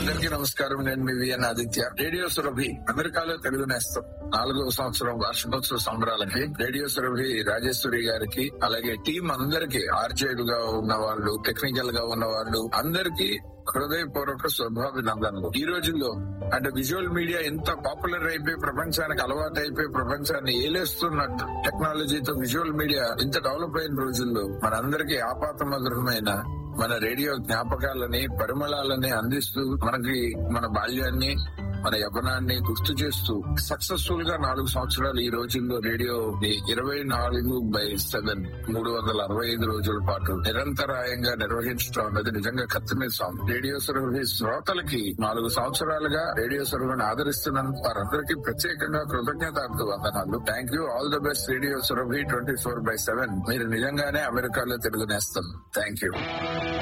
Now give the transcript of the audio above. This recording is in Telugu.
అందరికీ నమస్కారం నేను మీ విఎన్ ఆదిత్య రేడియో సురభి అమెరికాలో తెలుగు నేస్తం నాలుగవ సంవత్సరం వార్షికోత్సవ సంబరాలకి రేడియో సురభి రాజేశ్వరి గారికి అలాగే టీం అందరికి ఆర్జేడుగా ఉన్న వాళ్ళు టెక్నికల్ గా ఉన్న వాళ్ళు అందరికీ హృదయపూర్వక శుభాభినందనలు ఈ రోజుల్లో అంటే విజువల్ మీడియా ఎంత పాపులర్ అయిపోయి ప్రపంచానికి అలవాటు అయిపోయి ప్రపంచాన్ని ఏలేస్తున్న టెక్నాలజీతో విజువల్ మీడియా ఇంత డెవలప్ అయిన రోజుల్లో మనందరికీ ఆపాత మధురమైన మన రేడియో జ్ఞాపకాలని పరిమళాలని అందిస్తూ మనకి మన బాల్యాన్ని మన యవ్వనాన్ని గుర్తు చేస్తూ సక్సెస్ఫుల్ గా నాలుగు సంవత్సరాలు ఈ రోజుల్లో రేడియో ఇరవై నాలుగు బై సెవెన్ మూడు వందల అరవై ఐదు రోజుల పాటు నిరంతరాయంగా నిర్వహించడం అన్నది నిజంగా కత్తిమీస్తాం రేడియో సర్వీ శ్రోతలకి నాలుగు సంవత్సరాలుగా రేడియో సర్వీని ఆదరిస్తున్న వారందరికీ ప్రత్యేకంగా కృతజ్ఞతార్థ వందనాలు thank you all the best radio Surabhi twenty four by seven మీరు నిజంగానే అమెరికాలో తెలుగునేస్తాం థ్యాంక్ యూ